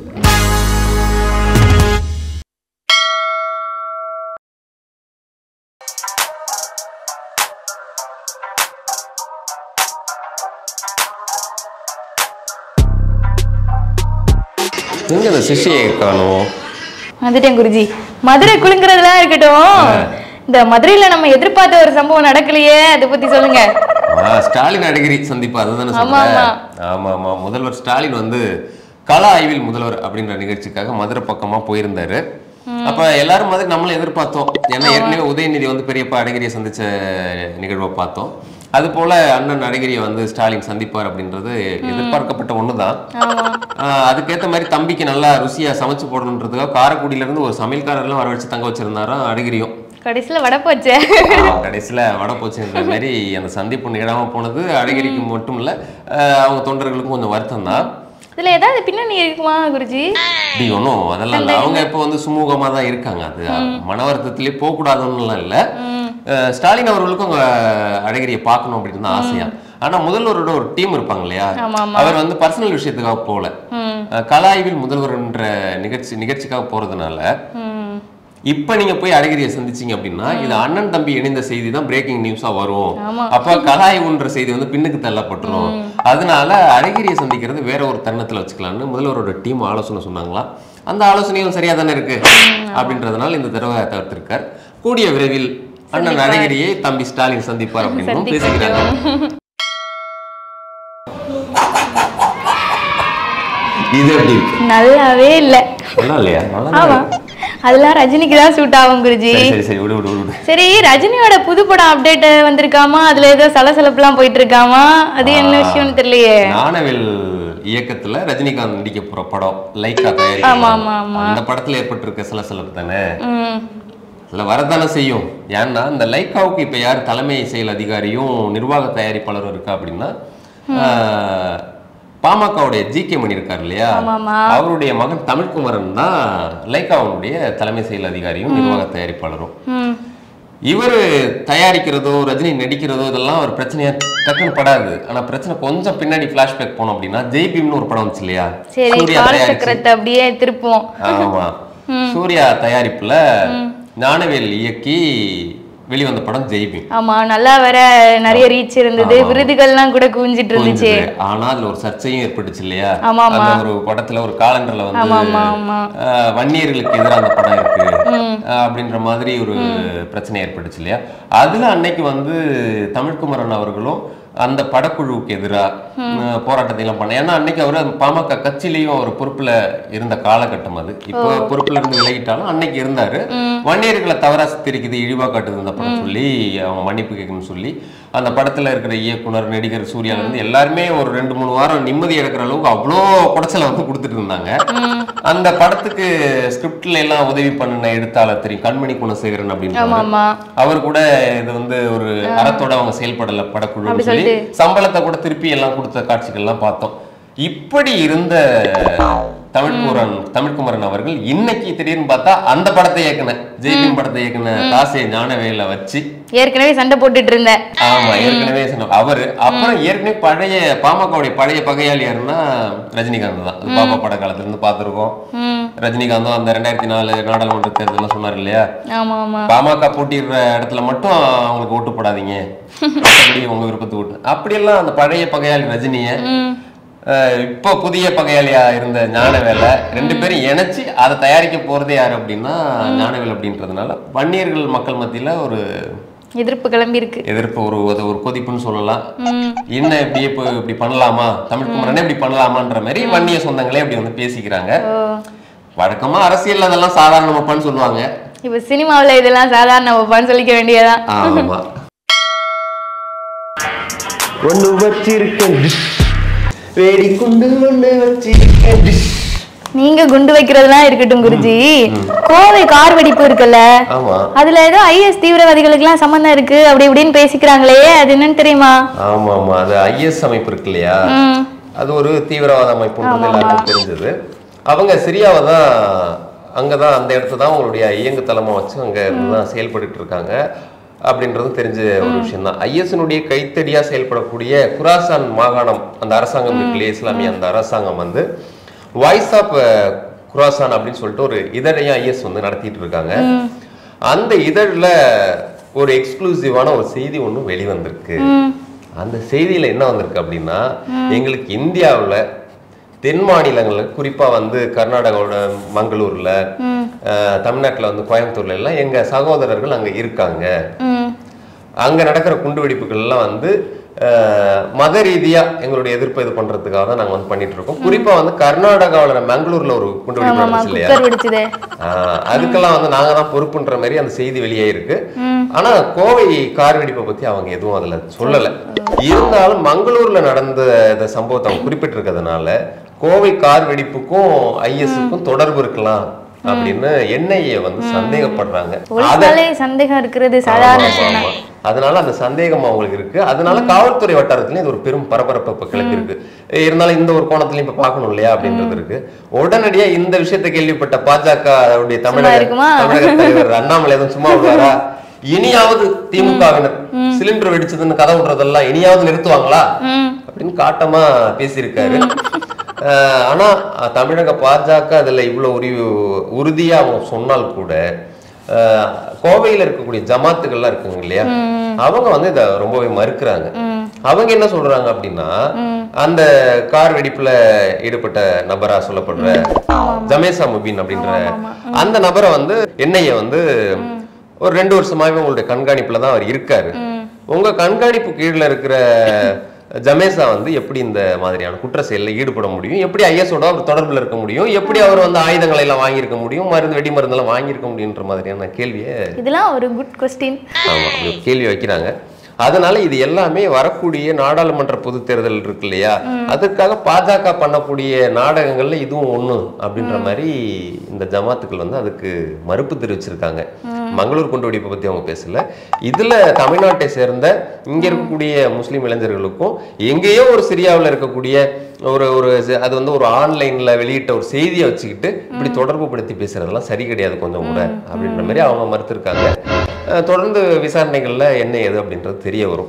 எங்க அந்த சிஷ்யை காணும் வந்துட்டேன் குருஜி மதுரை குலுங்குறதுலாம் இருக்கட்டும் இந்த மதுரையில நம்ம எதிர்பார்த்த ஒரு சம்பவம் நடக்கலையே அதை பத்தி சொல்லுங்க ஸ்டாலின் அடிக்கடி சந்திப்பு அதுதானே ஆமா, சொல்றேன் ஆமா ஆமா முதல்வர் ஸ்டாலின் வந்து கள ஆய்வில் முதல்வர் அப்படின்ற நிகழ்ச்சிக்காக மதுரை பக்கமா போயிருந்தாரு அப்ப எல்லாரும் மாதிரி நம்மளும் எதிர்பார்த்தோம் ஏன்னா ஏற்கனவே உதயநிதி வந்து பெரியப்பா அழகிரியை சந்திச்ச நிகழ்வை பார்த்தோம் அது போல அண்ணன் அழகிரியை வந்து ஸ்டாலின் சந்திப்பார் அப்படின்றது எதிர்பார்க்கப்பட்ட ஒண்ணுதான் ஆஹ் அதுக்கேத்த மாதிரி தம்பிக்கு நல்லா ருசியா சமைச்சு போடணுன்றதுக்காக காரைக்குடியில இருந்து ஒரு சமையல்காரர்லாம் வர வச்சு தங்க வச்சிருந்தாராம் அழகிரியும் கடைசியில வடை போச்சே ஆஹ் கடைசியில வட போச்சுன்ற மாதிரி அந்த சந்திப்பு நிகழாம போனது அழகிரிக்கு மட்டும் இல்ல ஆஹ் அவங்க தொண்டர்களுக்கும் கொஞ்சம் வருத்தம் தான் இதுல ஏதாவது பின்னணி இருக்குமா குருஜி இப்படி ஒன்றும் அதெல்லாம் இல்லை அவங்க இப்போ வந்து சுமூகமா தான் இருக்காங்க அது மன வருத்தத்திலே போகக்கூடாதுன்னுலாம் இல்லை ஆஹ் ஸ்டாலின் அவர்களுக்கும் அவங்க அழகிரியை பார்க்கணும் அப்படின்னு தான் ஆசையா ஆனா முதல்வரோட ஒரு டீம் இருப்பாங்க இல்லையா ஆமா, அவர் வந்து பர்சனல் விஷயத்துக்காக போகல ம் ஆஹ் கலாய்வில் முதல்வர்ன்ற நிகழ்ச்சி நிகழ்ச்சிக்காக போறதுனால ம் இப்ப நீங்க போய் அழகிரியை சந்திச்சீங்க அப்படின்னா இது அண்ணன் தம்பி இணைந்த செய்தி தான் பிரேக்கிங் நியூஸா வரும் ஆமா. அப்ப கலாய்வுன்ற செய்தி வந்து பின்னுக்கு தள்ளப்பட்டுரும் அதனால அழகிரியை சந்திக்கிறது வேற ஒரு தருணத்துல வச்சுக்கலாம்னு முதல்வரோட டீம் ஆலோசனை சொன்னாங்களா அந்த ஆலோசனையும் சரியா தானே இருக்கு அப்படின்றதுனால இந்த தடவை தவிர்த்திருக்கார் கூடிய விரைவில் அண்ணன் அழகிரியை தம்பி ஸ்டாலின் சந்திப்பார் அப்படின்னு பேசிக்கிறாங்க இது எப்படி இருக்கு நல்லாவே இல்ல நல்லா இல்லையா நல்லா ஆமா அதெல்லாம் ரஜினிக்கு தான் சூட் ஆகும் குருஜி சரி சரி சரி விடு விடு விடு, விடு சரி ரஜினியோட புது படம் அப்டேட் வந்திருக்காமா அதுல ஏதோ சலசலப்புலாம் போயிட்டு இருக்காமா அது என்ன விஷயம்னு தெரியலையே ஞானவேல் இயக்கத்துல ரஜினிகாந்த் நடிக்க போற படம் லைக்கா ஆமா, தயாரிக்க ஆமா, ஆமா. அந்த படத்துல ஏற்பட்டிருக்க சலசலப்பு தானே ம் அதுல வரதானே செய்யும் ஏன்னா இந்த லைக்காவுக்கு இப்ப யார் தலைமை செயல் அதிகாரியும் நிர்வாக தயாரிப்பாளரும் இருக்கா அப்படின்னா ஆஹ், பாமகவுடைய ஜி கே மணி இருக்கார் இல்லையா ஆமாமா. அவருடைய மகன் தமிழ்குமரன் தான் லைக்காவுடைய தலைமை செயல் அதிகாரியும் நிர்வாக தயாரிப்பாளரும் ம் இவர் தயாரிக்கிறதோ ரஜினி நடிக்கிறதோ இதெல்லாம் ஒரு பிரச்சனையா டக்குன்னு படாது ஆனா பிரச்சனை கொஞ்சம் பின்னாடி பிளாஷ்பேக் போனோம் அப்படின்னா ஜெய் பீம்னு ஒரு படம் வந்துச்சு இல்லையா சரி சூர்யா தயாரிச்சு காலச்சக்கரத்தை அப்படியே திருப்புவோம் ஆமா சூர்யா தயாரிப்புல ஞானவேல் இயக்கி வெளிவந்த படம் ஜெய் பீம் ஆமா நல்லா வேற நிறைய ரீச் இருந்தது விருதுகள்லாம் கூட குவிஞ்சிட்டு இருந்துச்சு புரிஞ்சுது. ஆனா அதுல ஒரு சர்ச்சையும் ஏற்பட்டுச்சு இல்லையா ஆமா, ஆமா. அந்த ஒரு படத்துல ஒரு காலண்டர்ல வந்து ஆமா ஆமா ஆமா ஆஹ், வன்னியர்களுக்கு எதிராக அந்த படம் இருக்கு ஆஹ், அப்படின்ற மாதிரி ஒரு பிரச்சனை ஏற்பட்டுச்சு இல்லையா அதுல அன்னைக்கு வந்து தமிழ்குமரன் அவர்களும் அந்த படக்குழுவுக்கு எதிராக போராட்டத்தை எல்லாம் பண்ண ஏன்னா அன்னைக்கு அவர் பாமக கட்சியிலையும் அவர் பொறுப்புல இருந்த காலகட்டம் அது இப்போ பொறுப்புல இருந்து விலகிட்டாலும் அன்னைக்கு இருந்தாரு வன்னியர்களை தவறா சித்தரிக்குது இழிவா காட்டுது அந்த படம் சொல்லி அவங்க மன்னிப்பு கேட்கணும்னு சொல்லி அந்த படத்துல இருக்கிற இயக்குனர் நடிகர் சூர்யால இருந்து எல்லாருமே ஒரு ரெண்டு மூணு வாரம் நிம்மதி எடுக்கிற அளவுக்கு அவ்வளோ குடைச்சலை வந்து கொடுத்துட்டு இருந்தாங்க அந்த படத்துக்கு ஸ்கிரிப்ட்ல எல்லாம் உதவி பண்ணின எழுத்தாளர் தெரியும் கண்மணி குணசேகரன் ஆமா அப்படின்னு ஆமா அவர் கூட இது வந்து ஒரு அறத்தோட அவங்க செயல்படல படக்குழு அப்படி சொல்லி சம்பளத்தை கூட திருப்பி எல்லாம் கொடுத்த காட்சிகள்லாம் பார்த்தோம் இப்படி இருந்த தமிழ்குமரன் தமிழ்குமரன் அவர்கள் இன்னைக்கு திடீர்னு பார்த்தா அந்த படத்தை இயக்குன ஜெய்பீம் படத்தை இயக்குன காசே ஞானவேல வச்சு ஏற்கனவே சண்டை போட்டுட்டு இருந்தேன் ஆமா ஏற்கனவே சொன்ன அவரு அப்புறம் ஏற்கனவே பழைய பாமகவுடைய பழைய பகையாளி யாருன்னா ரஜினிகாந்த் தான் அது பாப்பா பட காலத்துல இருந்து பார்த்திருக்கோம் ம் ரஜினிகாந்தும் அந்த ரெண்டாயிரத்தி நாலு நாடாளுமன்ற தேர்தல்லாம் சொன்னார் இல்லையா ஆமா ஆமா பாமக போட்டிடுற இடத்துல மட்டும் அவங்களுக்கு ஓட்டு போடாதீங்க மத்தபடி உங்க விருப்பத்துக்கு ஓட்டு அப்படியெல்லாம் அந்த பழைய பகையாளி ரஜினிய ம் அஹ், இப்போ புதிய பகையாளியா இருந்த ஞானவேலை ரெண்டு பேரும் இணைச்சு அதை தயாரிக்க போறதே யாரு அப்படின்னா ஞானவேல் அப்படின்றதுனால வன்னியர்கள் மக்கள் மத்தியில ஒரு எதிர்ப்பு கிளம்பி இருக்கு எதிர்ப்பு ஒரு அது ஒரு கொதிப்புன்னு சொல்லலாம் ம் என்ன இப்படியே இப்போ இப்படி பண்ணலாமா தமிழ் குமரனே இப்படி பண்ணலாமான்ற மாதிரி வன்னிய சொந்தங்களே இப்படி வந்து பேசிக்கிறாங்க ஓ வழக்கமா அரசியல் அதெல்லாம் சாதாரண மப்பான்னு சொல்லுவாங்க இப்ப சினிமாவுல இதெல்லாம் சாதாரண ஒப்பான்னு சொல்லிக்க வேண்டியதான் ஆமா ஒண்ணு வச்சிருக்கேன் வேடி குண்டு ஒண்ணு வச்சிருக்கேன் நீங்க குண்டு வைக்கிறதுலாம் இருக்கட்டும் குருஜி கோவை கார் வெடிப்பு இருக்குல்ல ஆமா அதுல ஏதோ ஐஎஸ் தீவிரவாதிகளுக்கு எல்லாம் சம்பந்தம் இருக்கு அப்படி இப்படின்னு பேசிக்கிறாங்களே அது என்னன்னு தெரியுமா ஆமா ஆமா அது ஐஎஸ் அமைப்பு இருக்கு இல்லையா ம் அது ஒரு தீவிரவாத அமைப்புன்றது எல்லாருக்கும் தெரிஞ்சது அவங்க சிரியாவை தான் அங்கதான் அந்த இடத்த தான் அவங்களுடைய இயங்கு தளமா வச்சு அங்க இருந்து தான் செயல்பட்டு இருக்காங்க அப்படின்றதும் தெரிஞ்ச ஒரு விஷயம் தான் ஐஎஸ்னுடைய கைத்தடியா செயல்படக்கூடிய குராசான் மாகாணம் அந்த அரசாங்கம் இருக்கு இல்லையா இஸ்லாமிய அந்த அரசாங்கம் வந்து வாய்ஸ் ஆஃப் குராசான் அப்படின்னு சொல்லிட்டு ஒரு இதழையும் ஐஎஸ் வந்து நடத்திட்டு இருக்காங்க அந்த இதழில் ஒரு எக்ஸ்க்ளூசிவான ஒரு செய்தி ஒன்று வெளிவந்திருக்கு அந்த செய்தியில என்ன வந்திருக்கு அப்படின்னா எங்களுக்கு இந்தியாவுல தென் மாநிலங்கள்ல குறிப்பா வந்து கர்நாடகாவோட மங்களூர்ல அஹ், தமிழ்நாட்டுல வந்து கோயம்புத்தூர்ல எல்லாம் எங்க சகோதரர்கள் அங்க இருக்காங்க ம் அங்க நடக்கிற குண்டு வெடிப்புகள் எல்லாம் வந்து அஹ், மத ரீதியா எங்களுடைய எதிர்ப்பு இது பண்றதுக்காக தான் நாங்க வந்து பண்ணிட்டு இருக்கோம் குறிப்பா வந்து கர்நாடகாவுல மங்களூர்ல ஒரு குண்டு வெடிப்பு ஆமாமா நடந்துச்சு இல்லையா குக்கர் வெடிச்சதே ஆஹ் அதுக்கெல்லாம் வந்து நாங்க தான் பொறுப்புன்ற மாதிரி அந்த செய்தி வெளியே இருக்கு ஆனா கோவை கார் வெடிப்பை பத்தி அவங்க எதுவும் அதுல சொல்லல இருந்தாலும் மங்களூர்ல நடந்த இந்த சம்பவத்தை அவங்க குறிப்பிட்டிருக்கிறதுனால கோவை கார் வெடிப்புக்கும் ஐஎஸ்க்கும் தொடர்பு இருக்கலாம் அப்படின்னு என்ஐஏ வந்து சந்தேகப்படுறாங்க போலீஸ்னாலே சந்தேகம் இருக்கிறது சாதாரண ஆமா, விஷயம் ஆமா. அதனால அந்த சந்தேகம் அவங்களுக்கு இருக்கு அதனால காவல்துறை வட்டாரத்துலயும் இது ஒரு பெரும் பரபரப்பு இப்ப கிளப்பி இருக்கு இருந்தாலும் இந்த ஒரு கோணத்துலயும் இப்ப பார்க்கணும் இல்லையா அப்படின்றது இருக்கு உடனடியா இந்த விஷயத்தை கேள்விப்பட்ட பாஜக அவருடைய தமிழக இருக்குமா? தமிழக தலைவர் அண்ணாமலை எதுவும் சும்மா விடுவாரா இனியாவது திமுகவினர் சிலிண்டர் வெடிச்சதுன்னு கதை விடுறதெல்லாம் இனியாவது நிறுத்துவாங்களா ம் அப்படின்னு காட்டமா பேசியிருக்காரு அஹ் ஆனா அஹ் தமிழக பாஜக அதுல இவ்வளவு உரி உறுதியா அவங்க சொன்னால் கூட அஹ் கோவையில இருக்கக்கூடிய ஜமாத்துகள்லாம் இருக்குங்க இல்லையா அவங்க வந்து இத ரொம்பவே மறுக்கிறாங்க அவங்க என்ன சொல்றாங்க அப்படின்னா அந்த கார் வெடிப்புல ஈடுபட்ட நபரா சொல்லப்படுற ஜமேசா முபீன் அப்படின்ற அந்த நபரை வந்து என்ஐஏ வந்து ஒரு ரெண்டு வருஷமாவே உங்களுடைய கண்காணிப்புல தான் அவர் இருக்காரு உங்க கண்காணிப்பு கீழ இருக்கிற ஜமேசா வந்து எப்படி இந்த மாதிரியான குற்ற செயலில் ஈடுபட முடியும் எப்படி ஐஎஸோட அவர் தொடர்புல இருக்க முடியும் எப்படி அவர் வந்து ஆயுதங்களை எல்லாம் வாங்கியிருக்க முடியும் மருந்து வெடி மருந்தெல்லாம் வாங்கியிருக்க முடியுன்ற மாதிரியான கேள்வியை இதெல்லாம் ஒரு குட் கொஸ்டின் ஆமா அப்படி ஒரு கேள்வி வைக்கிறாங்க அதனால இது எல்லாமே வரக்கூடிய நாடாளுமன்ற பொது தேர்தல் இருக்கு இல்லையா அதுக்காக பாஜக பண்ணக்கூடிய நாடகங்கள்ல இதுவும் ஒண்ணு அப்படின்ற மாதிரி இந்த ஜமாத்துக்கள் வந்து அதுக்கு மறுப்பு தெரிவிச்சிருக்காங்க மங்களூர் குண்டு வெடிப்பை பத்தி அவங்க பேசல இதுல தமிழ்நாட்டை சேர்ந்த இங்க இருக்கக்கூடிய முஸ்லிம் இளைஞர்களுக்கும் எங்கேயோ ஒரு சிரியாவுல இருக்கக்கூடிய ஒரு ஒரு சி- அது வந்து ஒரு ஆன்லைன்ல வெளியிட்ட ஒரு செய்தியை வச்சுக்கிட்டு இப்படி தொடர்பு படுத்தி பேசுறதெல்லாம் சரி கிடையாது கொஞ்சம் கூட அப்படின்ற மாதிரி அவங்க மறுத்திருக்காங்க அஹ் தொடர்ந்து விசாரணைகள்ல என்ன ஏது அப்படின்றது தெரிய வரும்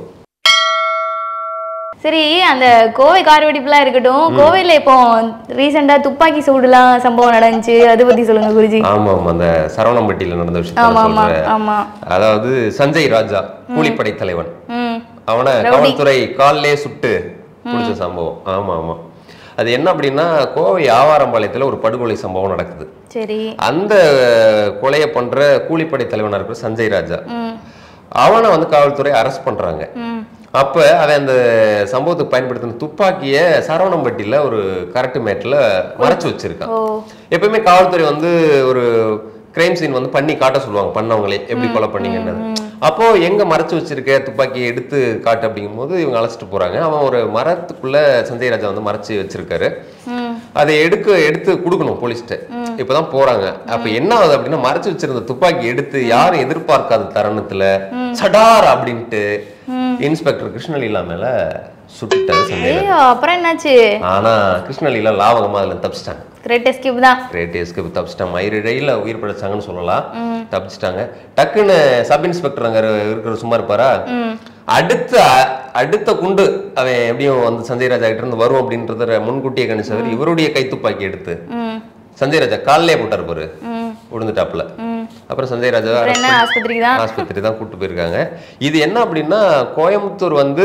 சரி அந்த கோவை கார் வெடிப்புலாம் இருக்கட்டும் கோவையில இப்போ ரீசெண்டா துப்பாக்கி சூடுலாம் சம்பவம் நடந்துச்சு அதை பத்தி சொல்லுங்க குருஜி ஆமா ஆமா அந்த சரவணம்பட்டியில நடந்த விஷயத்த ஆமா நான் ஆமா சொல்றேன் ஆமா அதாவது சஞ்சய் ராஜா கூலிப்படை தலைவன் ம் அவனை காவல்துறை காலிலே சுட்டு பிடிச்ச சம்பவம் ஆமா ஆமா அது என்ன அப்படின்னா கோவை ஆவாரம்பாளையத்துல ஒரு படுகொலை சம்பவம் நடக்குது சரி அந்த கொலையை பண்ற கூலிப்படை தலைவனா இருக்கிற சஞ்சய் ராஜா ம் அவனை வந்து காவல்துறை அரெஸ்ட் பண்றாங்க ம் அப்ப அவன் அந்த சம்பவத்துக்கு பயன்படுத்தின துப்பாக்கிய சரவணம்பட்டியில ஒரு கரெக்ட் மேட்ல மறைச்சு வச்சிருக்கான் ஓ எப்பயுமே காவல்துறை வந்து ஒரு கிரைம் சீன் வந்து பண்ணி காட்ட சொல்லுவாங்க பண்ணவங்களே எப்படி கொலை பண்ணீங்கன்னு அப்போ எங்க மறைச்சு வச்சிருக்க துப்பாக்கியை எடுத்து காட்டு அப்படிங்கும்போது இவங்க அழைச்சிட்டு போறாங்க அவன் ஒரு மரத்துக்குள்ள சஞ்சய் ராஜா வந்து மறைச்சு வச்சிருக்காரு ம் அதை எடுக்க எடுத்து கொடுக்கணும் போலீஸ்கிட்ட இப்பதான் போறாங்க அப்ப என்ன ஆகுது அப்படின்னா மறைச்சு வச்சிருந்த துப்பாக்கி எடுத்து யாரும் எதிர்பார்க்காத தருணத்துல சடார் அப்படின்ட்டு இன்ஸ்பெக்டர் கிருஷ்ணலீலா மேல சுட்டுட்டாரு சஞ்சய் ராஜா. ஐயோ அப்புறம் என்னாச்சு ஆனா கிருஷ்ணலீலா லாவகமா அதுல தப்பிச்சிட்டாங்க கிரேட் எஸ்கேப் தான் கிரேட் எஸ்கேப் தப்பிச்சிட்டாங்க மயிரிழையில உயிர் பிழைச்சாங்கன்னு சொல்லலாம் தப்பிச்சிட்டாங்க டக்குன்னு சப் இன்ஸ்பெக்டர் அங்க இரு- இருக்கிற சும்மா இருப்பாரா அடுத்த அடுத்த குண்டு அவன் எப்படியும் வந்து சஞ்சய் ராஜா கிட்ட இருந்து வரும் அப்படின்றத முன்கூட்டியே கணிச்சவர் இவருடைய கைத்துப்பாக்கி எடுத்து ம் சஞ்சய் ராஜா காலிலே போட்டார் பாரு ம் விழுந்துட்டாப்புல ம் அப்புறம் சஞ்சய் ராஜா அப்புறம் என்ன ஆஸ்பத்திரிக்கு தான் ஆஸ்பத்திரி தான் கூட்டு போயிருக்காங்க இது என்ன அப்படின்னா கோயம்புத்தூர் வந்து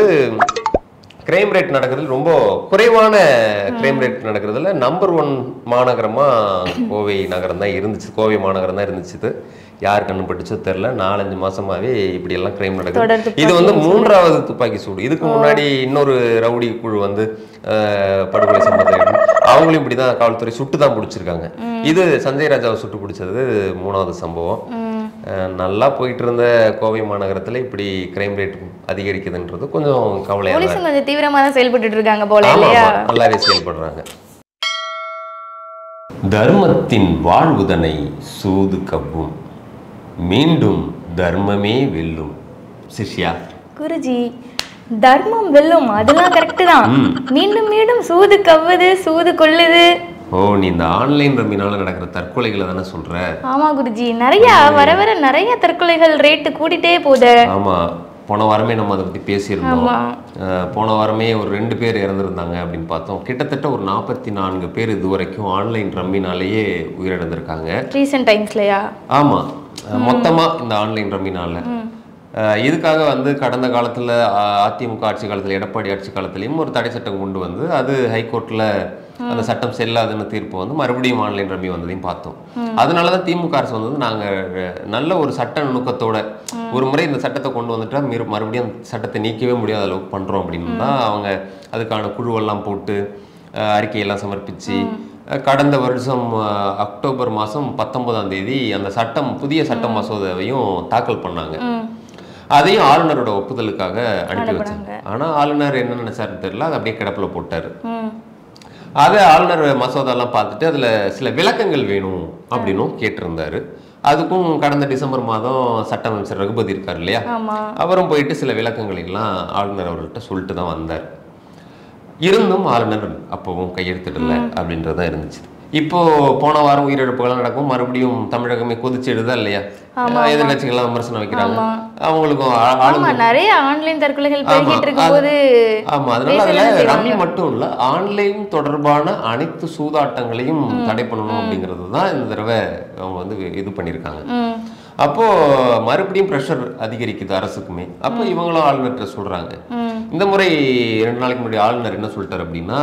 கிரைம் ரேட் நடக்கிறது ரொம்ப குறைவான கிரைம் ரேட் நடக்கிறதுல நம்பர் ஒன் மாநகரமா கோவை நகரம் தான் இருந்துச்சு கோவை மாநகரம் தான் இருந்துச்சு இது யார் கண்ணு பட்டுச்சோ தெரியல நாலஞ்சு மாசமாவே இப்படி எல்லாம் கிரைம் தொடர் நடக்குது துப்பாக்கி இது வந்து மூன்றாவது துப்பாக்கி சூடு இதுக்கு முன்னாடி இன்னொரு ரவுடி குழு வந்து அஹ், படுகொலை சம்பந்தம் அவங்களும் இப்படிதான் காவல்துறை சுட்டு தான் பிடிச்சிருக்காங்க இது சஞ்சய் ராஜாவை சுட்டு பிடிச்சது மூணாவது சம்பவம் ம் அஹ் நல்லா போயிட்டு இருந்த கோவை மாநகரத்துல இப்படி கிரைம் ரேட் அதிகரிக்குதுன்றது கொஞ்சம் கவலையா தான் போலீஸும் கொஞ்சம் தீவிரமா தான் செயல்பட்டுட்டு இருக்காங்க போல ஆமா, இல்லையா ஆமா, நல்லாவே செயல்படுறாங்க தர்மத்தின் வாழ்வுதனை சூது கவ்வும் மீண்டும் தர்மமே வெல்லும் சிஷ்யா குருஜி தர்மம் வெல்லும் அதெல்லாம் கரெக்ட் தான் மீண்டும் மீண்டும் சூது கவ்வுது சூது கொள்ளுது ஓ நீ இந்த ஆன்லைன் ரம்மினால நடக்கிற தற்கொலைகளை தானே சொல்ற ஆமா குருஜி நிறைய வர வர நிறைய தற்கொலைகள் ரேட்டு கூடிட்டே போகுது ஆமா போன வாரமே நம்ம அதை பத்தி பேசியிருந்தோம் ஆமா. அஹ், போன வாரமே ஒரு ரெண்டு பேர் இறந்துருந்தாங்க அப்படின்னு பார்த்தோம் கிட்டத்தட்ட ஒரு நாற்பத்தி நான்கு பேர் இதுவரைக்கும் ஆன்லைன் ரம்மினாலேயே உயிரிழந்திருக்காங்க ரீசெண்ட் டைம்ஸ்லயா ஆமா அஹ் மொத்தமா இந்த ஆன்லைன் ரம்மினால அஹ் இதுக்காக வந்து கடந்த காலத்துல அ- அதிமுக ஆட்சி காலத்துல எடப்பாடி ஆட்சி காலத்துலயும் ஒரு தடை சட்டம் கொண்டு வந்து அது ஹைகோர்ட்ல அந்த சட்டம் செல்லாதுன்னு தீர்ப்பு வந்து மறுபடியும் ஆன்லைன் ரம்மி வந்ததையும் பார்த்தோம் அதனாலதான் திமுக அரசு வந்து நாங்க அஹ், நல்ல ஒரு சட்ட நுணுக்கத்தோட ஒரு முறை இந்த சட்டத்தை கொண்டு வந்துட்டா மீறு மறுபடியும் அந்த சட்டத்தை நீக்கவே முடியாத அளவுக்கு பண்றோம் அப்படின்னு தான் அவங்க அதுக்கான குழுவெல்லாம் போட்டு அஹ், அறிக்கையெல்லாம் சமர்ப்பிச்சு அஹ் கடந்த வருஷம் அஹ், அக்டோபர் மாதம் பத்தொன்பதாம் தேதி அந்த சட்டம் புதிய சட்ட மசோதாவையும் தாக்கல் பண்ணாங்க ம் அதையும் ஆளுநரோட ஒப்புதலுக்காக அனுப்பி வச்சாங்க ஆனா ஆளுநர் என்ன நினைச்சாருன்னு தெரியல அதை அப்படியே கிடப்புல போட்டாரு ம் அதை ஆளுநர் மசோதாலாம் பார்த்துட்டு அதுல சில விளக்கங்கள் வேணும் அப்படின்னும் கேட்டிருந்தாரு அதுக்கும் கடந்த டிசம்பர் மாதம் சட்ட அமைச்சர் ரகுபதி இருக்கார் இல்லையா ஆமா அவரும் போயிட்டு சில விளக்கங்களை எல்லாம் ஆளுநர் அவர்கள்ட்ட சொல்லிட்டு தான் வந்தார் இருந்தும் ஆளுநர் அப்பவும் கையெழுத்திடல அப்படின்றது தான் இருந்துச்சு இப்போ போன வாரம் உயிரிழப்புகள் நடக்கும் மறுபடியும் தமிழகமே கொதிச்சு எழுதா இல்லையா எதிர்கட்சிகள்லாம் விமர்சனம் வைக்கிறாங்க அவங்களுக்கும் ஆ- ஆளு ஆமா நிறைய ஆன்லைன் தற்கொலைகள் ஆமா, பெருகிட்டு இருக்கும்போது ஆமா அதனால அதுல ரம்மி மட்டும் இல்ல ஆன்லைன் தொடர்பான அனைத்து சூதாட்டங்களையும் தடை பண்ணணும் அப்படிங்கிறது தான் இந்த தடவை அவங்க வந்து இது பண்ணியிருக்காங்க ம் அப்போ மறுபடியும் ப்ரெஷர் அதிகரிக்குது அரசுக்குமே அப்போ இவங்களும் ஆளுநர்கிட்ட சொல்றாங்க ம் இந்த முறை ரெண்டு நாளைக்கு முன்னாடி ஆளுநர் என்ன சொல்லிட்டாரு அப்படின்னா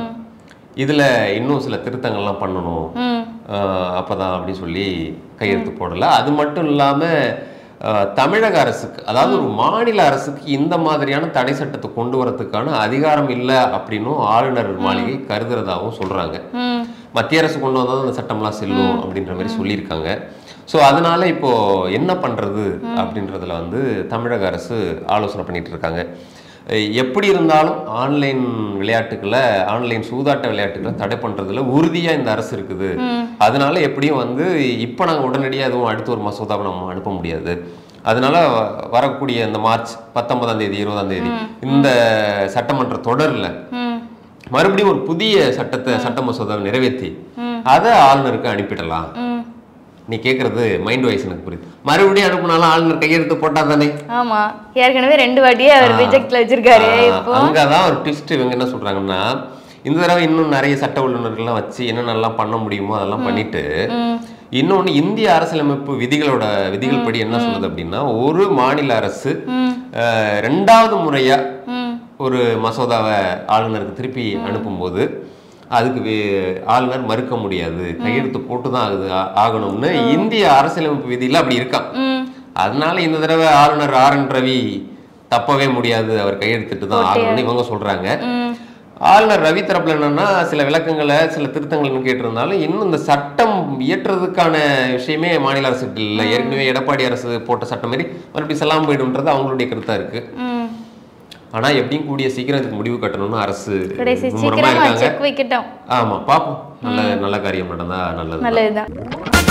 இதுல இன்னும் சில திருத்தங்கள்லாம் பண்ணணும் ம் ஆஹ் அப்பதான் அப்படின்னு சொல்லி கையெழுத்து போடல அது மட்டும் இல்லாம ஆஹ் தமிழக அரசுக்கு அதாவது ஒரு மாநில அரசுக்கு இந்த மாதிரியான தடை சட்டத்தை கொண்டு வரதுக்கான அதிகாரம் இல்லை அப்படின்னும் ஆளுநர் மாளிகை கருதுறதாகவும் சொல்றாங்க ம் மத்திய அரசு கொண்டு வந்தால் அந்த சட்டம்லாம் செல்லும் அப்படின்ற மாதிரி சொல்லியிருக்காங்க ஸோ அதனால இப்போ என்ன பண்றது அப்படின்றதுல வந்து தமிழக அரசு ஆலோசனை பண்ணிட்டு இருக்காங்க அஹ் எப்படி இருந்தாலும் ஆன்லைன் விளையாட்டுக்களை ஆன்லைன் சூதாட்ட விளையாட்டுக்களை தடை பண்றதுல உறுதியா இந்த அரசு இருக்குது அதனால எப்படியும் வந்து இப்போ நாங்கள் உடனடியாக எதுவும் அடுத்த ஒரு மசோதாவை நம்ம அனுப்ப முடியாது அதனால வ- வரக்கூடிய இந்த மார்ச் பத்தொன்பதாம் தேதி இருபதாம் தேதி இந்த சட்டமன்ற தொடர்ல ம் மறுபடியும் ஒரு புதிய சட்டத்தை சட்ட மசோதாவை நிறைவேற்றி அதை ஆளுநருக்கு அனுப்பிடலாம் ம் நீ கேட்கறது மைண்ட் வைஸ் எனக்கு புரியுது மறுபடியும் அனுப்புனாலும் ஆளுநர் கையெழுத்து போட்டா தானே ஆமா ஏற்கனவே ரெண்டு வாட்டியே அவர் ரிஜெக்ட்ல வச்சிருக்காரு இப்போ அங்கதான் ஒரு ட்விஸ்ட் இவங்க என்ன சொல்றாங்கன்னா இந்த தடவை இன்னும் நிறைய சட்ட வல்லுநர்கள்லாம் வச்சு என்னென்னலாம் பண்ண முடியுமோ அதெல்லாம் பண்ணிட்டு ம் இன்னொன்னு இந்திய அரசியலமைப்பு விதிகளோட விதிகள் படி என்ன சொல்லுது அப்படின்னா ஒரு மாநில அரசு ம் அஹ், ரெண்டாவது முறையா ம் ஒரு மசோதாவை ஆளுநருக்கு திருப்பி அனுப்பும்போது அதுக்கு வே- ஆளுநர் மறுக்க முடியாது கையெழுத்து போட்டு தான் ஆகுது ஆ- ஆகணும்னு இந்திய அரசியலமைப்பு விதியில அப்படி இருக்கான் ம் அதனால இந்த தடவை ஆளுநர் ஆர் என் ரவி தப்பவே முடியாது அவர் கையெழுத்திட்டு தான் ஆகணும்னு இவங்க சொல்றாங்க ம் ஆளுநர் ரவி தரப்புல என்னன்னா சில விளக்கங்களை சில திருத்தங்கள்னு கேட்டிருந்தாலும் இன்னும் இந்த சட்டம் இயற்றுறதுக்கான விஷயமே மாநில அரசு இல்லை ஏற்கனவே எடப்பாடி அரசு போட்ட சட்டம் மாதிரி மறுபடியும் செல்லாம போயிடும்ன்றது அவங்களுடைய கருத்தா இருக்கு ம் ஆனா எப்படியும் கூடிய சீக்கிரம் இதுக்கு முடிவு கட்டணும்னு அரசு கடைசி மும்முரமா சீக்கிரமா இருக்காங்க செக் வைக்கட்டும் ஆமா பாப்போம் நல்ல நல்ல காரியம் நடந்தா நல்லது நல்லதுதான்